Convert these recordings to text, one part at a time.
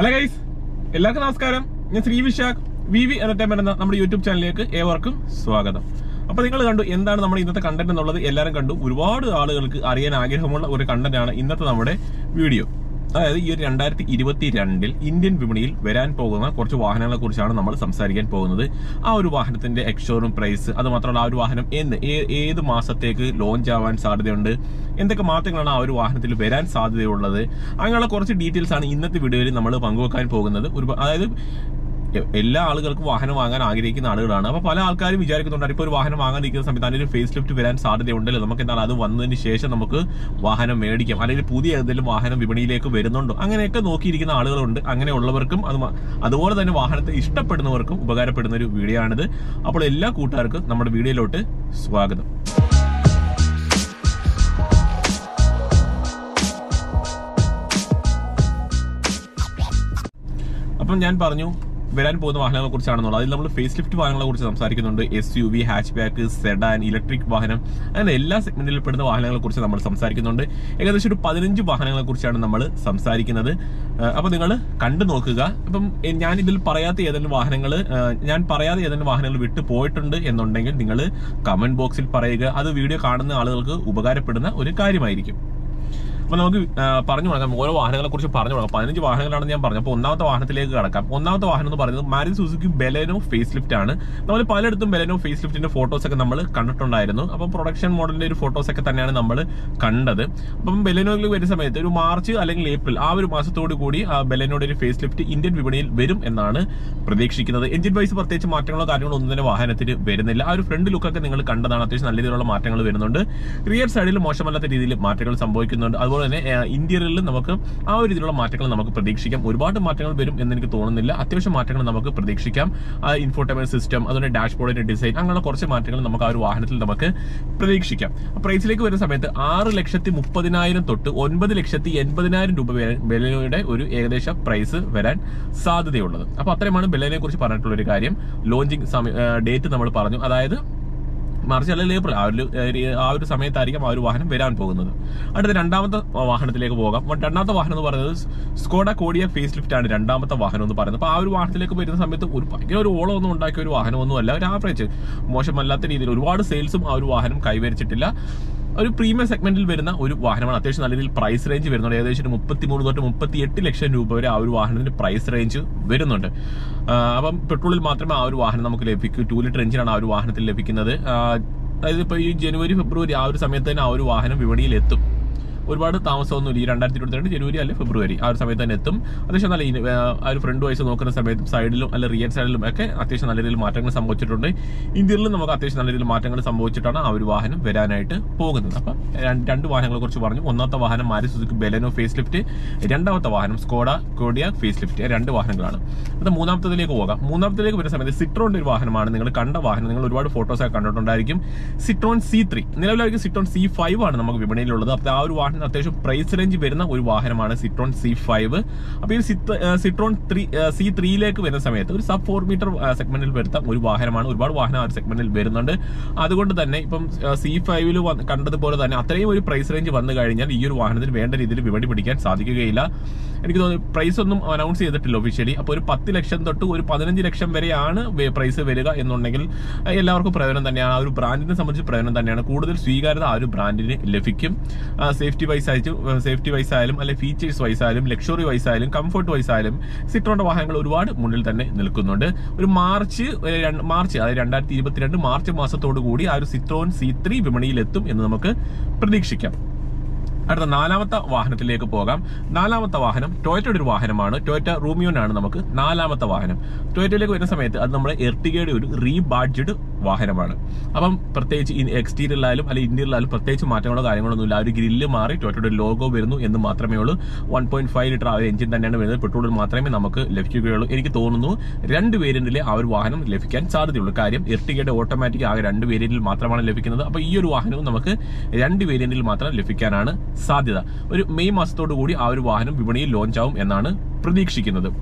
hello guys എല്ലാവർക്കും നമസ്കാരം ഞാൻ Shri Vishakh V V entertainment എന്ന നമ്മുടെ യൂട്യൂബ് ചാനലിലേക്ക് ഏവർക്കും സ്വാഗതം അപ്പൊ നിങ്ങൾ കണ്ടു എന്താണ് നമ്മുടെ ഇന്നത്തെ കണ്ടന്റ് എന്നുള്ളത് എല്ലാവരും കണ്ടു ഒരുപാട് ആളുകൾക്ക് അറിയാൻ ആഗ്രഹമുള്ള ഒരു കണ്ടന്റ് ആണ് ഇന്നത്തെ നമ്മുടെ വീഡിയോ അതായത് ഈ ഒരു രണ്ടായിരത്തി ഇരുപത്തി രണ്ടിൽ ഇന്ത്യൻ വിപണിയിൽ വരാൻ പോകുന്ന കുറച്ച് വാഹനങ്ങളെ കുറിച്ചാണ് നമ്മൾ സംസാരിക്കാൻ പോകുന്നത് ആ ഒരു വാഹനത്തിന്റെ എക്സ്ഷോറൂം പ്രൈസ് അത് മാത്രമല്ല ആ ഒരു വാഹനം എന്ന് ഏ- ഏത് മാസത്തേക്ക് ലോഞ്ച് ആവാൻ സാധ്യതയുണ്ട് എന്തൊക്കെ മാറ്റങ്ങളാണ് ആ ഒരു വാഹനത്തിൽ വരാൻ സാധ്യതയുള്ളത് അങ്ങനെയുള്ള കുറച്ച് ഡീറ്റെയിൽസ് ആണ് ഇന്നത്തെ വീഡിയോയിൽ നമ്മൾ പങ്കുവെക്കാൻ പോകുന്നത് ഒരു അതായത് എ- എല്ലാ ആളുകൾക്കും വാഹനം വാങ്ങാൻ ആഗ്രഹിക്കുന്ന ആളുകളാണ് അപ്പൊ പല ആൾക്കാരും വിചാരിക്കുന്നുണ്ട് ഇപ്പൊ ഒരു വാഹനം വാങ്ങാനിരിക്കുന്ന സമയത്ത് അതിന് ഒരു ഫേസ് ലിഫ്റ്റ് വരാൻ സാധ്യതയുണ്ടല്ലോ നമുക്ക് എന്താണ് അത് വന്നതിന് ശേഷം നമുക്ക് വാഹനം മേടിക്കാം അല്ലെങ്കിൽ പുതിയ ഏതെങ്കിലും വാഹനം വിപണിയിലേക്ക് വരുന്നുണ്ടോ അങ്ങനെയൊക്കെ നോക്കിയിരിക്കുന്ന ആളുകളുണ്ട് അങ്ങനെയുള്ളവർക്കും അത് മ- അതുപോലെ തന്നെ വാഹനത്തെ ഇഷ്ടപ്പെടുന്നവർക്കും ഉപകാരപ്പെടുന്ന ഒരു വീഡിയോ ആണിത് അപ്പോൾ എല്ലാ കൂട്ടുകാർക്കും നമ്മുടെ വീഡിയോയിലോട്ട് സ്വാഗതം അപ്പം ഞാൻ പറഞ്ഞു വരാൻ പോകുന്ന വാഹനങ്ങളെ കുറിച്ചാണെന്നുള്ളത് അതിൽ നമ്മൾ ഫേസ് ലിഫ്റ്റ് വാഹനങ്ങളെ കുറിച്ച് സംസാരിക്കുന്നുണ്ട് S U V hatchback sedan electric വാഹനം അങ്ങനെ എല്ലാ സെഗ്മെന്റിൽ പെടുന്ന വാഹനങ്ങളെ കുറിച്ച് നമ്മൾ സംസാരിക്കുന്നുണ്ട് ഏകദേശം ഒരു പതിനഞ്ച് വാഹനങ്ങളെ കുറിച്ചാണ് നമ്മൾ സംസാരിക്കുന്നത് ഏഹ് അപ്പൊ നിങ്ങൾ കണ്ടു നോക്കുക അപ്പം എ- ഞാൻ ഇതിൽ പറയാത്ത ഏതെങ്കിലും വാഹനങ്ങൾ ഞാൻ പറയാതെ ഏതെങ്കിലും വാഹനങ്ങൾ വിട്ടു പോയിട്ടുണ്ട് എന്നുണ്ടെങ്കിൽ നിങ്ങൾ കമന്റ് ബോക്സിൽ പറയുക അത് വീഡിയോ കാണുന്ന ആളുകൾക്ക് ഉപകാരപ്പെടുന്ന ഒരു കാര്യമായിരിക്കും അപ്പൊ നമുക്ക് ആ, പറഞ്ഞു തുടങ്ങാം ഓരോ വാഹനങ്ങളെ കുറിച്ച് പറഞ്ഞു തുടങ്ങാം പതിനഞ്ച് വാഹനങ്ങളാണെന്ന് ഞാൻ പറഞ്ഞു അപ്പോൾ ഒന്നാമത്തെ വാഹനത്തിലേക്ക് കടക്കാം ഒന്നാമത്തെ വാഹനം എന്ന് പറയുന്നത് Maruti Suzuki Baleno facelift ആണ് നമ്മൾ പലയിടത്തും ബെലേനോ ഫേസ് ലിഫ്റ്റിന്റെ ഫോട്ടോസ് ഒക്കെ നമ്മൾ കണ്ടിട്ടുണ്ടായിരുന്നു അപ്പം പ്രൊഡക്ഷൻ മോഡലിന്റെ ഒരു ഫോട്ടോസ് ഒക്കെ തന്നെയാണ് നമ്മൾ കണ്ടത് അപ്പം ബെലേനോയിൽ വരുന്ന സമയത്ത് ഒരു മാർച്ച് അല്ലെങ്കിൽ ഏപ്രിൽ ആ ഒരു മാസത്തോടു കൂടി ആ ബെലേനോയുടെ ഒരു ഫേസ് ലിഫ്റ്റ് ഇന്ത്യൻ വിപണിയിൽ വരും എന്നാണ് പ്രതീക്ഷിക്കുന്നത് എഞ്ചിൻ വൈസ് പ്രത്യേകിച്ച് മാറ്റങ്ങളോ കാര്യങ്ങളോ ഒന്നും തന്നെ വാഹനത്തിന് വരുന്നില്ല ആ ഒരു ഫ്രണ്ട് ലുക്കൊക്കെ നിങ്ങൾ കണ്ടതാണ് അത്യാവശ്യം നല്ല രീതിയിലുള്ള മാറ്റങ്ങൾ വരുന്നുണ്ട് റിയർ സൈഡിൽ മോശമല്ലാത്ത രീതിയിൽ മാറ്റങ്ങൾ സംഭവിക്കുന്നുണ്ട് അതുപോലെ തന്നെ ഇന്റീരിയറിൽ നമുക്ക് ആ ഒരു രീതിയിലുള്ള മാറ്റങ്ങൾ നമുക്ക് പ്രതീക്ഷിക്കാം ഒരുപാട് മാറ്റങ്ങൾ വരും എന്ന് എനിക്ക് തോന്നുന്നില്ല അത്യാവശ്യം മാറ്റങ്ങൾ നമുക്ക് പ്രതീക്ഷിക്കാം ആ ഇൻഫോർട്ടൈൻമെന്റ് സിസ്റ്റം അതുപോലെ ഡാഷ്ബോർഡിന്റെ ഡിസൈൻ അങ്ങനെയുള്ള കുറച്ച് മാറ്റങ്ങൾ നമുക്ക് ആ ഒരു വാഹനത്തിൽ നമുക്ക് പ്രതീക്ഷിക്കാം പ്രൈസിലേക്ക് വരുന്ന സമയത്ത് ആറ് ലക്ഷത്തി മുപ്പതിനായിരം തൊട്ട് ഒൻപത് ലക്ഷത്തി എൺപതിനായിരം രൂപ വരെ ബെലനോയുടെ ഒരു ഏകദേശ പ്രൈസ് വരാൻ സാധ്യതയുള്ളത് അപ്പൊ അത്രയുമാണ് ബെലനെ കുറിച്ച് പറഞ്ഞിട്ടുള്ള ഒരു കാര്യം ലോഞ്ചിങ് ഡേറ്റ് നമ്മൾ പറഞ്ഞു അതായത് മാർച്ച് അല്ലെങ്കിൽ ഏപ്രിൽ ആ ഒരു ഏഹ് ആ ഒരു സമയത്തായിരിക്കും ആ ഒരു വാഹനം വരാൻ പോകുന്നത് അടുത്ത രണ്ടാമത്തെ വാഹനത്തിലേക്ക് പോകാം അപ്പോൾ രണ്ടാമത്തെ വാഹനം എന്ന് പറയുന്നത് സ്കോഡ കോഡിയ ഫേസ് ലിഫ്റ്റ് ആണ് രണ്ടാമത്തെ വാഹനം എന്ന് പറയുന്നത് അപ്പോൾ ആ ഒരു വാഹനത്തിലേക്ക് വരുന്ന സമയത്ത് ഒരു ഭയങ്കര ഒരു ഓളം ഒന്നും ഉണ്ടാക്കിയ ഒരു വാഹനമൊന്നും അല്ല ഒരു ആവറേജ് മോശമല്ലാത്ത രീതിയിൽ ഒരുപാട് സെയിൽസും ആ ഒരു വാഹനം കൈവരിച്ചിട്ടില്ല ഒരു പ്രീമിയം സെഗ്മെന്റിൽ വരുന്ന ഒരു വാഹനമാണ് അത്യാവശ്യം നല്ല രീതിയിൽ പ്രൈസ് റേഞ്ച് വരുന്നുണ്ട് ഏകദേശം ഒരു മുപ്പത്തി മൂന്ന് തൊട്ട് മുപ്പത്തി എട്ട് ലക്ഷം രൂപ വരെ ആ ഒരു വാഹനത്തിന്റെ പ്രൈസ് റേഞ്ച് വരുന്നുണ്ട് ആ, അപ്പം പെട്രോളിൽ മാത്രമേ ആ ഒരു വാഹനം നമുക്ക് ലഭിക്കൂ ടു ലിറ്റർ എഞ്ചിനാണ് ആ ഒരു വാഹനത്തിൽ ലഭിക്കുന്നത് ആ, അതായത് ഇപ്പൊ ഈ ജനുവരി ഫെബ്രുവരി ആ ഒരു സമയത്ത് തന്നെ ആ ഒരു വാഹനം വിപണിയിൽ എത്തും ഒരുപാട് താമസമൊന്നുമില്ല ഈ രണ്ടായിരത്തി ഇരുപത്തിരണ്ട് ജനുവരി അല്ലെ ഫെബ്രുവരി ആ ഒരു സമയത്ത് തന്നെ എത്തും അത്യാവശ്യം നല്ല ഇന- ആ ഒരു ഫ്രണ്ട് വൈസ് നോക്കുന്ന സമയത്തും സൈഡിലും അല്ലെ റിയർ സൈഡിലും ഒക്കെ അത്യാവശ്യം നല്ല രീതിയിൽ മാറ്റങ്ങൾ സംഭവിച്ചിട്ടുണ്ട് ഇന്ത്യയിലും നമുക്ക് അത്യാവശ്യം നല്ല രീതിയിൽ മാറ്റങ്ങൾ സംഭവിച്ചിട്ടാണ് ആ ഒരു വാഹനം വരാനായിട്ട് പോകുന്നത് അപ്പം രണ്ട് രണ്ട് വാഹനങ്ങളെ കുറിച്ച് പറഞ്ഞു ഒന്നാമത്തെ വാഹനം Maruti Suzuki Baleno facelift രണ്ടാമത്തെ വാഹനം സ്കോഡ കോഡിയ ഫേസ് ലിഫ്റ്റ് രണ്ട് വാഹനങ്ങളാണ് അത് മൂന്നാമത്തതിലേക്ക് പോകാം മൂന്നാമത്തിലേക്ക് വരുന്ന സമയത്ത് സിട്രോണിന്റെ ഒരു വാഹനമാണ് നിങ്ങൾ കണ്ട വാഹനം നിങ്ങൾ ഒരുപാട് ഫോട്ടോസ് ഒക്കെ കണ്ടിട്ടുണ്ടായിരിക്കും സിട്രോൺ സി ത്രീ നിലവിലായിരിക്കും സിട്രോൺ സി ഫൈവ് ആണ് നമുക്ക് വിപണിയിലുള്ളത് അപ്പോൾ ആ ഒരു വാഹനം അത്യാവശ്യം പ്രൈസ് റേഞ്ച് വരുന്ന ഒരു വാഹനമാണ് സിട്രോൺ സി ഫൈവ് അപ്പോൾ ഈ സിത്ത്- ഏഹ് സിട്രോൺ ത്രീ സി ത്രീയിലേക്ക് വരുന്ന സമയത്ത് ഒരു സബ് ഫോർ മീറ്റർ സെഗ്മെന്റിൽ വരുന്ന ഒരു വാഹനമാണ് ഒരുപാട് വാഹനം ആ ഒരു സെഗ്മെന്റിൽ വരുന്നുണ്ട് അതുകൊണ്ട് തന്നെ ഇപ്പം സി ഫൈവിൽ കണ്ടതുപോലെ തന്നെ അത്രയും ഒരു പ്രൈസ് റേഞ്ച് വന്നു കഴിഞ്ഞാൽ ഈ ഒരു വാഹനത്തിന് വേണ്ട രീതിയിൽ വിപണി പിടിക്കാൻ സാധിക്കുകയില്ല എനിക്ക് തോന്നുന്നു പ്രൈസ് ഒന്നും അനൗൺസ് ചെയ്തിട്ടില്ല ഒഫീഷ്യലി അപ്പോൾ ഒരു പത്ത് ലക്ഷം തൊട്ട് ഒരു പതിനഞ്ച് ലക്ഷം വരെയാണ് പ്രൈസ് വരിക എന്നുണ്ടെങ്കിൽ അഹ് എല്ലാവർക്കും പ്രയോജനം തന്നെയാണ് ആ ഒരു ബ്രാൻഡിനെ സംബന്ധിച്ച് പ്രയോജനം തന്നെയാണ് കൂടുതൽ സ്വീകാര്യത ആ ഒരു ബ്രാൻഡിന് ലഭിക്കും സേഫ്റ്റി വൈസ് ആയിട്ട് സേഫ്റ്റി വൈസ് ആയാലും അല്ലെങ്കിൽ ഫീച്ചേഴ്സ് വൈസ് ആയാലും ലക്ഷറി വൈസ് ആയാലും കംഫർട്ട് വൈസ് ആയാലും സിട്രോണിന്റെ വാഹനങ്ങൾ ഒരുപാട് മുന്നിൽ തന്നെ നിൽക്കുന്നുണ്ട് ഒരു മാർച്ച് ഏഹ്, രണ്ട്- മാർച്ച് അതായത് രണ്ടായിരത്തി ഇരുപത്തിരണ്ട് മാർച്ച് മാസത്തോടു കൂടി ആ ഒരു സിട്രോൺ സി ത്രീ വിപണിയിലെത്തും എന്ന് നമുക്ക് പ്രതീക്ഷിക്കാം അടുത്ത നാലാമത്തെ വാഹനത്തിലേക്ക് പോകാം നാലാമത്തെ വാഹനം ടൊയറ്റയുടെ ഒരു വാഹനമാണ് ടൊയറ്റ റൂമിയോനാണ് നമുക്ക് നാലാമത്തെ വാഹനം ടൊയറ്റയിലേക്ക് വരുന്ന സമയത്ത് അത് നമ്മുടെ എർട്ടിഗയുടെ ഒരു റീബാഡ്ജഡ് വാഹനമാണ് അപ്പം പ്രത്യേകിച്ച് എക്സ്റ്റീരിയറിലായാലും അല്ലെങ്കിൽ ഇന്റീരിയറിലായാലും പ്രത്യേകിച്ച് മാറ്റങ്ങളോ കാര്യങ്ങളൊന്നും ഇല്ല ആ ഒരു ഗ്രില്ല് മാറി ടൊയറ്റയുടെ ലോഗോ വരുന്നു എന്ന് മാത്രമേ ഉള്ളൂ വൺ പോയിന്റ് ഫൈവ് ലിറ്റർ ആ ഒരു എഞ്ചിൻ തന്നെയാണ് വരുന്നത് പെട്രോളിൽ മാത്രമേ നമുക്ക് ലഭിക്കുകയുള്ളൂ എനിക്ക് തോന്നുന്നു രണ്ട് വേരിയന്റിലെ ആ ഒരു വാഹനം ലഭിക്കാൻ സാധ്യതയുള്ളൂ കാര്യം എർട്ടിഗയുടെ ഓട്ടോമാറ്റിക് ആകെ രണ്ട് വേരിയന്റിൽ മാത്രമാണ് ലഭിക്കുന്നത് അപ്പോൾ ഈ ഒരു വാഹനവും നമുക്ക് രണ്ട് വേരിയന്റിൽ മാത്രം ലഭിക്കാനാണ് സാധ്യത ഒരു മെയ് മാസത്തോടു കൂടി ആ ഒരു വാഹനം വിപണിയിൽ ലോഞ്ച് ആവും എന്നാണ് പ്രതീക്ഷിക്കുന്നത്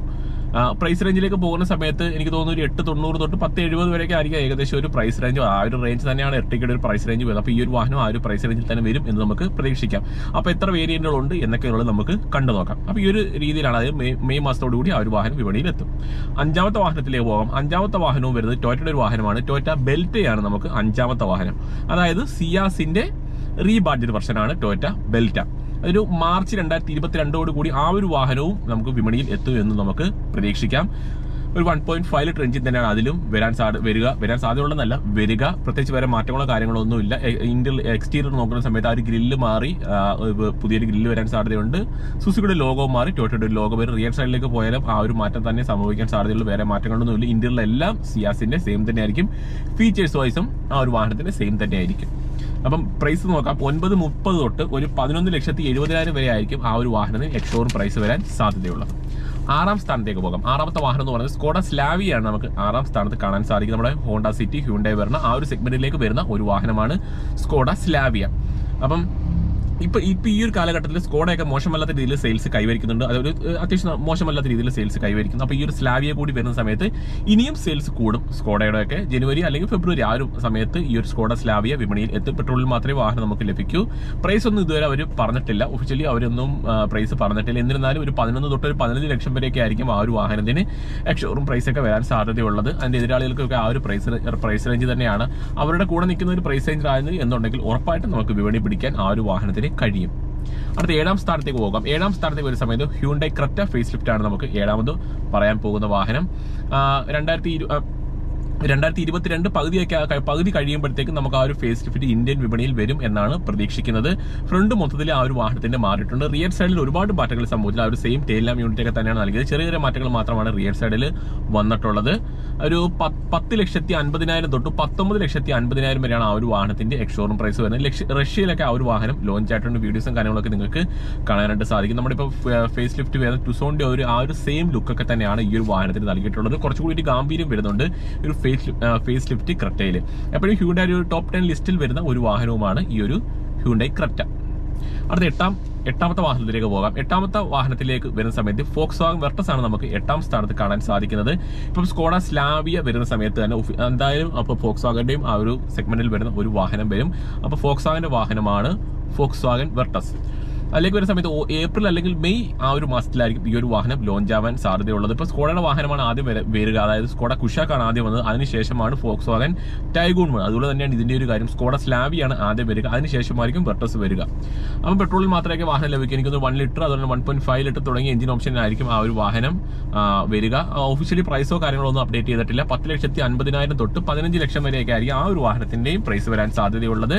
പ്രൈസ് റേഞ്ചിലേക്ക് പോകുന്ന സമയത്ത് എനിക്ക് തോന്നുന്നു ഒരു എട്ട് തൊണ്ണൂറ് തൊട്ട് പത്ത് എഴുപത് വരെയൊക്കെ ആയിരിക്കും ഏകദേശം ഒരു പ്രൈസ് റേഞ്ച് ആ ഒരു റേഞ്ച് തന്നെയാണ് എർട്ടിക്കയുടെ ഒരു പ്രൈസ് റേഞ്ച് വരുന്നത് അപ്പോൾ ഈ ഒരു വാഹനം ആ ഒരു പ്രൈസ് റേഞ്ചിൽ തന്നെ വരും എന്ന് നമുക്ക് പ്രതീക്ഷിക്കാം അപ്പോൾ എത്ര വേരിയന്റുകൾ ഉണ്ട് എന്നൊക്കെയുള്ളത് നമുക്ക് കണ്ടു നോക്കാം അപ്പോൾ ഈ ഒരു രീതിയിലാണ് അതായത് മെയ് മെയ് മാസത്തോടു കൂടി ആ ഒരു വാഹനം വിപണിയിൽ എത്തും അഞ്ചാമത്തെ വാഹനത്തിലേക്ക് പോകാം അഞ്ചാമത്തെ വാഹനവും വരുന്നത് ടൊയറ്റയുടെ ഒരു വാഹനമാണ് ടൊയറ്റ ബെൽറ്റയാണ് നമുക്ക് അഞ്ചാമത്തെ വാഹനം അതായത് സിയാസിന്റെ റീബാഡ്ജറ്റ് വെർഷനാണ് ടൊയറ്റ ബെൽറ്റ ഒരു മാർച്ച് രണ്ടായിരത്തി ഇരുപത്തിരണ്ടോട് കൂടി ആ ഒരു വാഹനവും നമുക്ക് വിപണിയിൽ എത്തും എന്ന് നമുക്ക് പ്രതീക്ഷിക്കാം ഒരു one point five litre engine തന്നെയാണ് അതിലും വരാൻ സാധ്യ വരിക വരാൻ സാധ്യതയുള്ളതല്ല വരിക പ്രത്യേകിച്ച് വേറെ മാറ്റങ്ങളോ കാര്യങ്ങളോ ഒന്നുമില്ല ഇന്റർ എക്സ്റ്റീരിയർ നോക്കുന്ന സമയത്ത് ആ ഒരു ഗ്രില്ല് മാറി ആ, ഒരു പുതിയൊരു ഗ്രില്ല് വരാൻ സാധ്യതയുണ്ട് സുസുക്കിയുടെ ലോഗോ മാറി ടൊയോട്ടയുടെ ലോഗോ വരും റിയർ സൈഡിലേക്ക് പോയാലും ആ ഒരു മാറ്റം തന്നെ സംഭവിക്കാൻ സാധ്യതയുള്ളൂ വേറെ മാറ്റങ്ങളൊന്നുമില്ല ഇന്ത്യയിലെല്ലാം സിയാസിന്റെ സെയിം തന്നെയായിരിക്കും ഫീച്ചേഴ്സ് വൈസും ആ ഒരു വാഹനത്തിന്റെ സെയിം തന്നെയായിരിക്കും അപ്പം പ്രൈസ് നോക്കാം ഒൻപത് മുപ്പത് തൊട്ട് ഒരു പതിനൊന്ന് ലക്ഷത്തി എഴുപതിനായിരം വരെ ആയിരിക്കും ആ ഒരു വാഹനത്തിന് എക്സോറും പ്രൈസ് വരാൻ സാധ്യതയുള്ളത് ആറാം സ്ഥാനത്തേക്ക് പോകാം ആറാമത്തെ വാഹനം എന്ന് പറയുന്നത് സ്കോഡ സ്ലാവിയാണ് നമുക്ക് ആറാം സ്ഥാനത്ത് കാണാൻ സാധിക്കും നമ്മുടെ ഹോണ്ട സിറ്റി ഹ്യൂണ്ടായി വരുന്ന ആ ഒരു സെഗ്മെന്റിലേക്ക് വരുന്ന ഒരു വാഹനമാണ് സ്കോഡ സ്ലാവിയ അപ്പം ഇപ്പൊ ഇപ്പൊ ഈ ഒരു കാലഘട്ടത്തിൽ സ്കോഡയൊക്കെ മോശമല്ലാത്ത രീതിയിൽ സെയിൽസ് കൈവരിക്കുന്നുണ്ട് അതൊരു ഏഹ്, അത്യാവശ്യം മോശമല്ലാത്ത രീതിയിൽ സെയിൽസ് കൈവരിക്കുന്നു അപ്പൊ ഈ ഒരു സ്ലാവിയ കൂടി വരുന്ന സമയത്ത് ഇനിയും സെയിൽസ് കൂടും സ്കോഡയുടെ ഒക്കെ ജനുവരി അല്ലെങ്കിൽ ഫെബ്രുവരി ആ ഒരു സമയത്ത് ഈ ഒരു സ്കോഡ സ്ലാവിയ വിപണിയിൽ എത്തും പെട്രോളിൽ മാത്രമേ വാഹനം നമുക്ക് ലഭിക്കൂ പ്രൈസ് ഒന്നും ഇതുവരെ അവർ പറഞ്ഞിട്ടില്ല ഒഫീഷ്യലി അവരൊന്നും പ്രൈസ് പറഞ്ഞിട്ടില്ല എന്നിരുന്നാലും ഒരു പതിനൊന്ന് തൊട്ട് ഒരു പതിനഞ്ച് ലക്ഷം വരെയൊക്കെ ആയിരിക്കും ആ ഒരു വാഹനത്തിന് എക്സോറും പ്രൈസ് ഒക്കെ വരാൻ സാധ്യതയുള്ളത് അതിന്റെ എതിരാളികൾക്കൊക്കെ ആ ഒരു പ്രൈസ് പ്രൈസ് റേഞ്ച് തന്നെയാണ് അവരുടെ കൂടെ നിൽക്കുന്ന ഒരു പ്രൈസ് റേഞ്ച് ആയിരുന്നു എന്നുണ്ടെങ്കിൽ ഉറപ്പായിട്ടും നമുക്ക് വിപണി പിടിക്കാൻ ആ ഒരു വാഹനത്തിന് കഴിയും അടുത്ത ഏഴാം സ്ഥാനത്തേക്ക് പോകാം ഏഴാം സ്ഥാനത്തേക്ക് വരുന്ന സമയത്ത് ഹ്യൂണ്ടൈ ക്രെറ്റ ഫേസ് ലിഫ്റ്റ് ആണ് നമുക്ക് ഏഴാമത് പറയാൻ പോകുന്ന വാഹനം ആ, രണ്ടായിരത്തി ഇരു- ആ, രണ്ടായിരത്തി ഇരുപത്തിരണ്ട് പകുതിയൊക്കെ ആ- പകുതി കഴിയുമ്പോഴത്തേക്കും നമുക്ക് ആ ഒരു ഫേസ് ലിഫ്റ്റ് ഇന്ത്യൻ വിപണിയിൽ വരും എന്നാണ് പ്രതീക്ഷിക്കുന്നത് ഫ്രണ്ട് മൊത്തത്തിൽ ആ ഒരു വാഹനത്തിന്റെ മാറിയിട്ടുണ്ട് റിയർ സൈഡിൽ ഒരുപാട് മാറ്റങ്ങൾ സംഭവിച്ചില്ല ആ ഒരു സെയിം ടെയിലാം യൂണിറ്റ് ഒക്കെ തന്നെയാണ് നൽകിയത് ചെറിയ ചെറിയ മാറ്റങ്ങൾ മാത്രമാണ് റിയർ സൈഡിൽ വന്നിട്ടുള്ളത് ഒരു പത്ത് പത്ത് ലക്ഷത്തി അൻപതിനായിരം തൊട്ട് പത്തൊമ്പത് ലക്ഷത്തി അൻപതിനായിരം വരെയാണ് ആ ഒരു വാഹനത്തിന്റെ എക്സോറും പ്രൈസ് വരുന്നത് ലക്ഷ- റഷ്യയിലൊക്കെ ആ ഒരു വാഹനം ലോഞ്ച് ആയിട്ടുണ്ട് വീഡിയോസും കാര്യങ്ങളൊക്കെ നിങ്ങൾക്ക് കാണാനായിട്ട് സാധിക്കും നമ്മുടെ ഇപ്പോൾ ഫേസ് ലിഫ്റ്റ് വരുന്ന ടുസോണിന്റെ ഒരു ആ ഒരു സെയിം ലുക്ക് ഒക്കെ തന്നെയാണ് ഈ ഒരു വാഹനത്തിന് നൽകിയിട്ടുള്ളത് കുറച്ചുകൂടി ഒരു ഗാംഭീര്യം വരുന്നുണ്ട് ഈ ഒരു ഫേസ് ഫേസ് ലിഫ്റ്റ് ക്രെറ്റയിൽ എപ്പോഴും ഹ്യൂണ്ടായി ഒരു ടോപ്പ് ടെൻ ലിസ്റ്റിൽ വരുന്ന ഒരു വാഹനവുമാണ് ഈ ഒരു ഹ്യൂണ്ടായി ക്രെറ്റ അടുത്ത എട്ടാം എട്ടാമത്തെ വാഹനത്തിലേക്ക് പോകാം എട്ടാമത്തെ വാഹനത്തിലേക്ക് വരുന്ന സമയത്ത് ഫോക്സ് വാഗൻ വെർട്ടസ് ആണ് നമുക്ക് എട്ടാം സ്ഥാനത്ത് കാണാൻ സാധിക്കുന്നത് ഇപ്പം സ്കോഡ സ്ലാവിയ വരുന്ന സമയത്ത് തന്നെ ഒഫി- എന്തായാലും അപ്പോൾ ഫോക്സ് വാഗന്റെയും ആ ഒരു സെഗ്മെന്റിൽ വരുന്ന ഒരു വാഹനം വരും അപ്പോൾ ഫോക്സ് വാഗന്റെ വാഹനമാണ് ഫോക്സ് വാഗൻ വെർട്ടസ് അതിലേക്ക് വരുന്ന സമയത്ത് ഓ- ഏപ്രിൽ അല്ലെങ്കിൽ മെയ് ആ ഒരു മാസത്തിലായിരിക്കും ഈ ഒരു വാഹനം ലോഞ്ച് ആവാൻ സാധ്യതയുള്ളത് ഇപ്പോൾ സ്കോഡയുടെ വാഹനമാണ് ആദ്യം വര- വരിക അതായത് സ്കോഡ കുഷാക്കാണ് ആദ്യം വന്നത് അതിനുശേഷമാണ് ഫോക്സ് വാഗൻ ടൈഗൂൺ വന്നത് അതുപോലെ തന്നെയാണ് ഇതിന്റെ ഒരു കാര്യം സ്കോഡ സ്ലാവിയാണ് ആദ്യം വരിക അതിനുശേഷമായിരിക്കും വെർട്ടസ് വരിക അപ്പം പെട്രോളിൽ മാത്രമേ വാഹനം ലഭിക്കുക എനിക്കൊന്ന് വൺ ലിറ്റർ അതുപോലെ വൺ പോയിന്റ് ഫൈവ് ലിറ്റർ തുടങ്ങിയ എഞ്ചിൻ ഓപ്ഷനായിരിക്കും ആ ഒരു വാഹനം ആ, വരിക ഒഫീഷ്യലി പ്രൈസോ കാര്യങ്ങളോ ഒന്നും അപ്ഡേറ്റ് ചെയ്തിട്ടില്ല പത്ത് ലക്ഷത്തി അൻപതിനായിരം തൊട്ട് പതിനഞ്ച് ലക്ഷം വരെയൊക്കെ ആയിരിക്കും ആ ഒരു വാഹനത്തിന്റെയും പ്രൈസ് വരാൻ സാധ്യതയുള്ളത്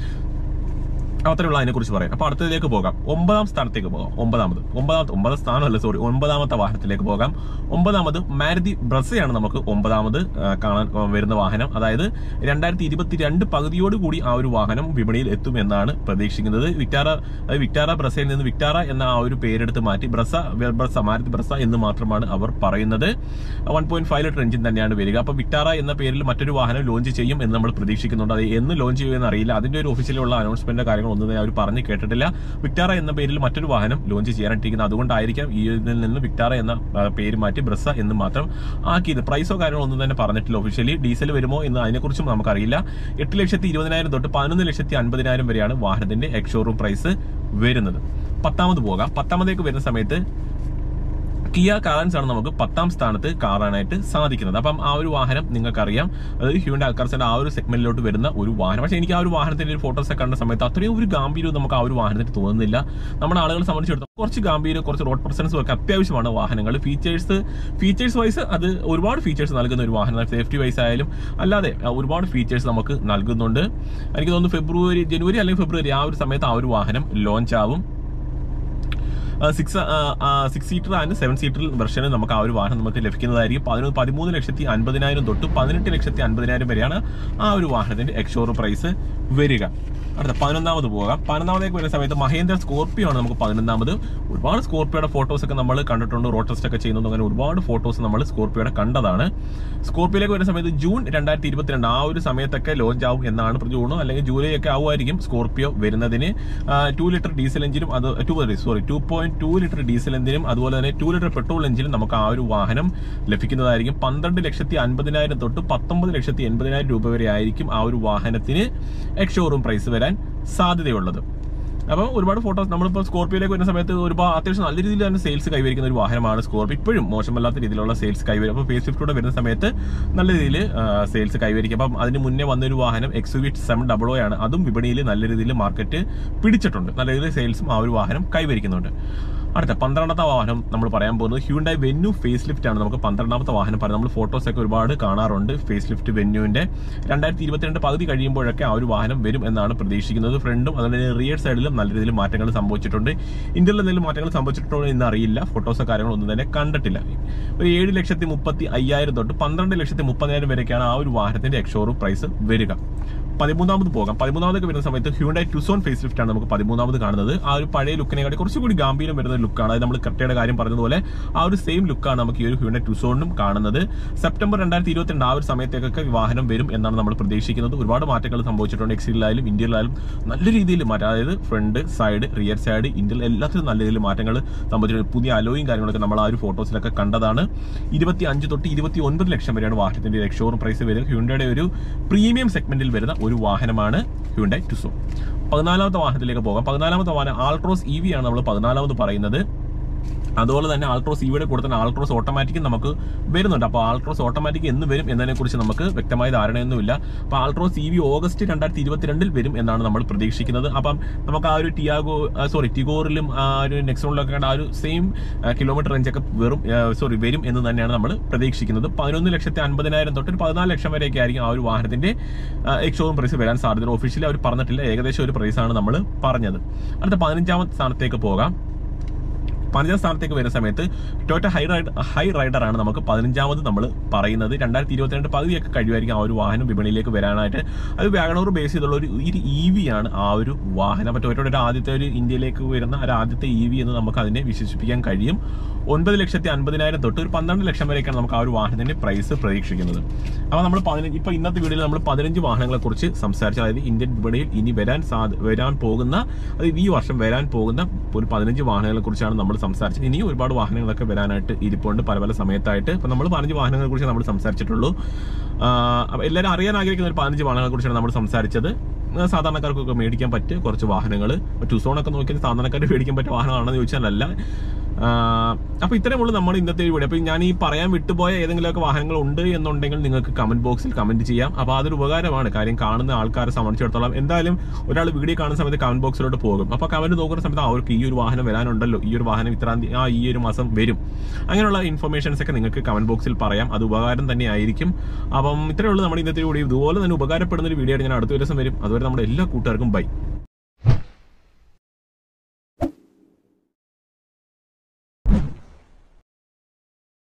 അത്രയുള്ള അതിനെ കുറിച്ച് പറയാം അപ്പൊ അടുത്തതിലേക്ക് പോകാം ഒമ്പതാം സ്ഥാനത്തേക്ക് പോകാം ഒമ്പതാമത് ഒമ്പതാമത്തെ ഒമ്പതാം സ്ഥാനമല്ല സോറി ഒമ്പതാമത്തെ വാഹനത്തിലേക്ക് പോകാം ഒമ്പതാമത് മാരുതി ബ്രസയാണ് നമുക്ക് ഒമ്പതാമത് ആ, കാണാൻ ആ, വരുന്ന വാഹനം അതായത് രണ്ടായിരത്തി ഇരുപത്തിരണ്ട് പകുതിയോട് കൂടി ആ ഒരു വാഹനം വിപണിയിൽ എത്തും എന്നാണ് പ്രതീക്ഷിക്കുന്നത് വിക്ടാറ അതായത് വിക്ടാറ ബ്രസയിൽ നിന്ന് വിക്ടാറ എന്ന ആ ഒരു പേരെടുത്ത് മാറ്റി ബ്രസ ബ്രസ മാരുതി ബ്രസ എന്ന് മാത്രമാണ് അവർ പറയുന്നത് one point five litre engine തന്നെയാണ് വരിക അപ്പൊ വിക്ടാറ എന്ന പേരിൽ മറ്റൊരു വാഹനം ലോഞ്ച് ചെയ്യും എന്ന് നമ്മൾ പ്രതീക്ഷിക്കുന്നുണ്ട് അത് എന്ന് ലോഞ്ച് ചെയ്യുമെന്ന് അറിയില്ല അതിന്റെ ഒരു ഒഫീഷ്യലുള്ള അനൗൺസ്മെന്റ് കാര്യങ്ങൾ ഒന്നും തന്നെ അവർ പറഞ്ഞു കേട്ടിട്ടില്ല വിക്ടാറ എന്ന പേരിൽ മറ്റൊരു വാഹനം ലോഞ്ച് ചെയ്യാനിട്ടിരിക്കുന്നത് അതുകൊണ്ടായിരിക്കാം ഈ ഇതിൽ നിന്ന് വിക്ടാറ എന്ന ആ, പേര് മാറ്റി ബ്രസ എന്ന് മാത്രം ആക്കിയത് പ്രൈസോ കാര്യങ്ങളോ ഒന്നും തന്നെ പറഞ്ഞിട്ടില്ല ഒഫീഷ്യലി ഡീസൽ വരുമോ എന്ന് അതിനെക്കുറിച്ചും നമുക്കറിയില്ല എട്ട് ലക്ഷത്തി ഇരുപതിനായിരം തൊട്ട് പതിനൊന്ന് ലക്ഷത്തി അൻപതിനായിരം വരെയാണ് വാഹനത്തിന്റെ എക്സ് പ്രൈസ് വരുന്നത് പത്താമത് പോകാം പത്താമതേക്ക് വരുന്ന സമയത്ത് കിയ കാറൻസ് ആണ് നമുക്ക് പത്താം സ്ഥാനത്ത് കാണാനായിട്ട് സാധിക്കുന്നത് അപ്പം ആ ഒരു വാഹനം നിങ്ങൾക്കറിയാം അതായത് ഹ്യൂണ്ട അൽക്കാർസിന്റെ ആ ഒരു സെഗ്മെന്റിലോട്ട് വരുന്ന ഒരു വാഹനം പക്ഷേ എനിക്ക് ആ ഒരു വാഹനത്തിന്റെ ഒരു ഫോട്ടോസ് ഒക്കെ കണ്ട സമയത്ത് അത്രയും ഒരു ഗാംഭീര്യവും നമുക്ക് ആ ഒരു വാഹനത്തിന് തോന്നുന്നില്ല നമ്മുടെ ആളുകളെ സംബന്ധിച്ചിടത്തോളം കുറച്ച് ഗാംഭീര്യം കുറച്ച് റോഡ് പ്രസൻസും ഒക്കെ അത്യാവശ്യമാണ് വാഹനങ്ങൾ ഫീച്ചേഴ്സ് ഫീച്ചേഴ്സ് വൈസ് അത് ഒരുപാട് ഫീച്ചേഴ്സ് നൽകുന്ന ഒരു വാഹനം സേഫ്റ്റി വൈസ് ആയാലും അല്ലാതെ ആ, ഒരുപാട് ഫീച്ചേഴ്സ് നമുക്ക് നൽകുന്നുണ്ട് എനിക്ക് തോന്നുന്നു ഫെബ്രുവരി ജനുവരി അല്ലെങ്കിൽ ഫെബ്രുവരി ആ ഒരു സമയത്ത് ആ ഒരു വാഹനം ലോഞ്ച് ആവും six six seater and seven seater വെർഷന് നമുക്ക് ആ ഒരു വാഹനം നമുക്ക് ലഭിക്കുന്നതായിരിക്കും പതിനൊന്ന് പതിമൂന്ന് ലക്ഷത്തി അൻപതിനായിരം തൊട്ട് പതിനെട്ട് ലക്ഷത്തി അൻപതിനായിരം വരെയാണ് ആ ഒരു വാഹനത്തിന്റെ എക്സോർ പ്രൈസ് വരിക അടുത്ത പതിനൊന്നാമത് പോകാം പതിനൊന്നാമതേക്ക് വരുന്ന സമയത്ത് മഹേന്ദ്ര സ്കോർപ്പിയോ ആണ് നമുക്ക് പതിനൊന്നാമത് ഒരുപാട് സ്കോർപ്പിയോയുടെ ഫോട്ടോസ് ഒക്കെ നമ്മൾ കണ്ടിട്ടുണ്ട് റോഡ് ടെസ്റ്റ് ഒക്കെ ചെയ്യുന്നത് അങ്ങനെ ഒരുപാട് ഫോട്ടോസ് നമ്മൾ സ്കോർപ്പിയോയുടെ കണ്ടതാണ് സ്കോർപ്പിയോയിലേക്ക് വരുന്ന സമയത്ത് ജൂൺ രണ്ടായിരത്തി ഇരുപത്തിരണ്ട് ആ ഒരു സമയത്തൊക്കെ ലോഞ്ച് ആവും എന്നാണ് ഇപ്പോൾ ജൂണോ അല്ലെങ്കിൽ ജൂലൈ ഒക്കെ ആവുമായിരിക്കും സ്കോർപ്പിയോ വരുന്നതിന് ടു ലിറ്റർ ഡീസൽ എഞ്ചിനും അത് two sorry two point two litre diesel എഞ്ചിനും അതുപോലെ തന്നെ ടു ലിറ്റർ പെട്രോൾ എഞ്ചിനും നമുക്ക് ആ ഒരു വാഹനം ലഭിക്കുന്നതായിരിക്കും പന്ത്രണ്ട് ലക്ഷത്തി അൻപതിനായിരം തൊട്ട് പത്തൊമ്പത് ലക്ഷത്തി എൺപതിനായിരം രൂപ വരെ ആയിരിക്കും ആ ഒരു വാഹനത്തിന് എക്സ് ഷോറൂം പ്രൈസ് വരാൻ സാധ്യതയുള്ളത് അപ്പോൾ ഒരുപാട് ഫോട്ടോസ് നമ്മളിപ്പോൾ സ്കോർപ്പിയോയിലേക്ക് വരുന്ന സമയത്ത് ഒരുപാട് അത്യാവശ്യം നല്ല രീതിയിൽ തന്നെ സെയിൽസ് കൈവരിക്കുന്ന ഒരു വാഹനമാണ് സ്കോർപ്പിയോ ഇപ്പോഴും മോശമല്ലാത്ത രീതിയിലുള്ള സെയിൽസ് കൈവരും അപ്പോൾ ഫേസ് ലിഫ്റ്റോടെ വരുന്ന സമയത്ത് നല്ല രീതിയിൽ സെയിൽസ് കൈവരിക്കും അപ്പം അതിന് മുന്നേ വന്നൊരു വാഹനം X V seven double O ആണ് അതും വിപണിയിൽ നല്ല രീതിയിൽ മാർക്കറ്റ് പിടിച്ചിട്ടുണ്ട് നല്ല രീതിയിൽ സെയിൽസും ആ ഒരു വാഹനം കൈവരിക്കുന്നുണ്ട് അടുത്ത പന്ത്രണ്ടാമത്തെ വാഹനം നമ്മൾ പറയാൻ പോകുന്നത് ഹ്യൂണ്ടായി വെന്യൂ ഫേസ് ലിഫ്റ്റ് ആണ് നമുക്ക് പന്ത്രണ്ടാമത്തെ വാഹനം പറയാം നമ്മൾ ഫോട്ടോസ് ഒക്കെ ഒരുപാട് കാണാറുണ്ട് ഫേസ് ലിഫ്റ്റ് വെന്യൂവിന്റെ രണ്ടായിരത്തി ഇരുപത്തിരണ്ട് പകുതി കഴിയുമ്പോഴൊക്കെ ആ ഒരു വാഹനം വരും എന്നാണ് പ്രതീക്ഷിക്കുന്നത് ഫ്രണ്ടും അതുപോലെ റിയർ സൈഡിലും നല്ല രീതിയിൽ മാറ്റങ്ങൾ സംഭവിച്ചിട്ടുണ്ട് ഇന്ത്യയിൽ എന്തെങ്കിലും മാറ്റങ്ങൾ സംഭവിച്ചിട്ടുണ്ടോ എന്ന് അറിയില്ല ഫോട്ടോസോ കാര്യങ്ങളൊന്നും തന്നെ കണ്ടിട്ടില്ല ഒരു ഏഴ് ലക്ഷത്തി മുപ്പത്തി അയ്യായിരം തൊട്ട് പന്ത്രണ്ട് ലക്ഷത്തി മുപ്പതിനായിരം വരെയൊക്കെയാണ് ആ ഒരു വാഹനത്തിന്റെ എക്സോറൂം പ്രൈസ് വരിക പതിമൂന്നാമത് പോകാം പതിമൂന്നാമതൊക്കെ വരുന്ന സമയത്ത് ഹ്യൂണ്ടായി ടുസോൺ ഫേസ് ലിഫ്റ്റ് ആണ് നമുക്ക് പതിമൂന്നാമത് കാണുന്നത് ആ ഒരു പഴയ ലുക്കിനെക്കാട്ടി കുറച്ചുകൂടി ഗാംഭീര്യം വരുന്ന ലുക്കാണ് അതായത് നമ്മൾ കറക്റ്റയുടെ കാര്യം പറഞ്ഞതുപോലെ ആ ഒരു സെയിം ലുക്കാണ് നമുക്ക് ഈ ഒരു ഹ്യൂണ്ടായി ടുസോണിനും കാണുന്നത് സെപ്റ്റംബർ രണ്ടായിരത്തി ഇരുപത്തിരണ്ട് ആ ഒരു സമയത്തേക്കൊക്കെ ഈ വാഹനം വരും എന്നാണ് നമ്മൾ പ്രതീക്ഷിക്കുന്നത് ഒരുപാട് മാറ്റങ്ങൾ സംഭവിച്ചിട്ടുണ്ട് എക്സിലായാലും ഇന്ത്യയിലായാലും നല്ല രീതിയിൽ മാറ്റം അതായത് ഫ്രണ്ട് സൈഡ് റിയർ സൈഡ് ഇന്ത്യയിൽ എല്ലാത്തിലും നല്ല രീതിയിൽ മാറ്റങ്ങൾ സംഭവിച്ചിട്ടുണ്ട് പുതിയ അലോയും കാര്യങ്ങളൊക്കെ നമ്മൾ ആ ഒരു ഫോട്ടോസിലൊക്കെ കണ്ടതാണ് ഇരുപത്തി അഞ്ച് തൊട്ട് ഇരുപത്തി ഒൻപത് ലക്ഷം വരെയാണ് വാഹനത്തിന്റെ എക്സ്ഷോറും പ്രൈസ് വരുന്നത് ഹ്യൂണ്ടയുടെ ഒരു പ്രീമിയം സെഗ്മെന്റിൽ വരുന്ന ഒരു വാഹനമാണ് ഹ്യൂണ്ടായി ടുസോ പതിനാലാമത്തെ വാഹനത്തിലേക്ക് പോകാം പതിനാലാമത്തെ വാഹനം ആൾട്രോസ് ഇ വി ആണ് നമ്മൾ പതിനാലാമത് പറയുന്നത് അതുപോലെ തന്നെ ആൾട്രോസ് ഇവിയുടെ കൂടെ തന്നെ ആൾട്രോസ് ഓട്ടോമാറ്റിക്കും നമുക്ക് വരുന്നുണ്ട് അപ്പോൾ ആൾട്രോസ് ഓട്ടോമാറ്റിക് എന്ന് വരും എന്നതിനെ കുറിച്ച് നമുക്ക് വ്യക്തമായ ധാരണയൊന്നുമില്ല അപ്പോൾ ആൾട്രോസ് ഇ വി ഓഗസ്റ്റ് രണ്ടായിരത്തി ഇരുപത്തിരണ്ടിൽ വരും എന്നാണ് നമ്മൾ പ്രതീക്ഷിക്കുന്നത് അപ്പം നമുക്ക് ആ ഒരു ടിയാഗോ സോറി ടിഗോറിലും ആ ഒരു നെക്സോണിലൊക്കെ ആ ഒരു സെയിം കിലോമീറ്റർ റേഞ്ച് ഒക്കെ വെറും സോറി വരും എന്ന് തന്നെയാണ് നമ്മൾ പ്രതീക്ഷിക്കുന്നത് പതിനൊന്ന് ലക്ഷത്തി അൻപതിനായിരം തൊട്ട് ഒരു പതിനാല് ലക്ഷം വരെയൊക്കെ ആയിരിക്കും ആ ഒരു വാഹനത്തിന്റെ എക്സോറും പ്രൈസ് വരാൻ സാധ്യത ഒഫീഷ്യലി അവർ പറഞ്ഞിട്ടില്ല ഏകദേശം ഒരു പ്രൈസാണ് നമ്മൾ പറഞ്ഞത് അടുത്ത പതിനഞ്ചാമത്തെ സ്ഥാനത്തേക്ക് പോകാം പതിനഞ്ചാം സ്ഥാനത്തേക്ക് വരുന്ന സമയത്ത് Toyota high ride Hyryder ആണ് നമുക്ക് പതിനഞ്ചാമത് നമ്മൾ പറയുന്നത് രണ്ടായിരത്തി ഇരുപത്തിരണ്ട് പകുതിയൊക്കെ കഴിയുമായിരിക്കും ആ ഒരു വാഹനം വിപണിയിലേക്ക് വരാനായിട്ട് അത് വാഗണൂർ ബേസ് ചെയ്തുള്ള ഒരു ഒരു ഇ വി ആണ് ആ ഒരു വാഹനം അപ്പോൾ ടൊയോട്ടയുടെ ഒരു ആദ്യത്തെ ഒരു ഇന്ത്യയിലേക്ക് വരുന്ന ഒരു ആദ്യത്തെ ഇ വി എന്ന് നമുക്ക് അതിനെ വിശേഷിപ്പിക്കാൻ കഴിയും ഒൻപത് ലക്ഷത്തി അൻപതിനായിരം തൊട്ട് ഒരു പന്ത്രണ്ട് ലക്ഷം വരെയൊക്കെയാണ് നമുക്ക് ആ ഒരു വാഹനത്തിന്റെ പ്രൈസ് പ്രതീക്ഷിക്കുന്നത് അപ്പോൾ നമ്മൾ പതിനഞ്ച് ഇപ്പോൾ ഇന്നത്തെ വീഡിയോയിൽ നമ്മൾ പതിനഞ്ച് വാഹനങ്ങളെ കുറിച്ച് സംസാരിച്ചു അതായത് ഇന്ത്യൻ വിപണിയിൽ ഇനി വരാൻ സാധ വരാൻ പോകുന്ന അതായത് ഈ വർഷം വരാൻ പോകുന്ന ഒരു പതിനഞ്ച് വാഹനങ്ങളെ കുറിച്ചാണ് നമ്മൾ സംസാരിച്ചത് ഇനിയും ഒരുപാട് വാഹനങ്ങളൊക്കെ വരാനായിട്ട് ഇരിപ്പുണ്ട് പല പല സമയത്തായിട്ട് ഇപ്പം നമ്മൾ പതിനഞ്ച് വാഹനങ്ങളെ കുറിച്ച് നമ്മൾ സംസാരിച്ചിട്ടുള്ളൂ അപ്പോൾ എല്ലാവരും അറിയാൻ ആഗ്രഹിക്കുന്ന ഒരു പതിനഞ്ച് വാഹനങ്ങളെ കുറിച്ചാണ് നമ്മൾ സംസാരിച്ചത് സാധാരണക്കാർക്കൊക്കെ മേടിക്കാൻ പറ്റിയ കുറച്ച് വാഹനങ്ങൾ ടൂസോണൊക്കെ നോക്കിയാൽ സാധാരണക്കാർ മേടിക്കാൻ പറ്റിയ വാഹനമാണെന്ന് ചോദിച്ചാലല്ല അപ്പൊ ഇത്രയുമുള്ളൂ നമ്മുടെ ഇന്നത്തെ ഒരു വീഡിയോ അപ്പൊ ഞാൻ ഈ പറയാൻ വിട്ടുപോയ ഏതെങ്കിലുമൊക്കെ വാഹനങ്ങൾ ഉണ്ട് എന്നുണ്ടെങ്കിൽ നിങ്ങൾക്ക് കമന്റ് ബോക്സിൽ കമന്റ് ചെയ്യാം അപ്പൊ അതൊരു ഉപകാരമാണ് കാര്യം കാണുന്ന ആൾക്കാരെ സംബന്ധിച്ചിടത്തോളം എന്തായാലും ഒരാൾ വീഡിയോ കാണുന്ന സമയത്ത് കമന്റ് ബോക്സിലോട്ട് പോകും അപ്പൊ കമന്റ് നോക്കുന്ന സമയത്ത് അവർക്ക് ഈ ഒരു വാഹനം വരാനുണ്ടല്ലോ ഈ ഒരു വാഹനം ഇത്രാം തീയതി ആ ഈ ഒരു മാസം വരും അങ്ങനെയുള്ള ഇൻഫർമേഷൻസ് ഒക്കെ നിങ്ങൾക്ക് കമന്റ് ബോക്സിൽ പറയാം അത് ഉപകാരം തന്നെ ആയിരിക്കും അപ്പം ഇത്രയേ ഉള്ളൂ നമ്മുടെ ഇന്നത്തെ വീഡിയോ ഇതുപോലെ തന്നെ ഉപകാരപ്പെടുന്ന ഒരു വീഡിയോ ആയിട്ട് ഞാൻ അടുത്ത ദിവസം വരും അതുവരെ നമ്മുടെ എല്ലാ കൂട്ടുകാർക്കും ബൈ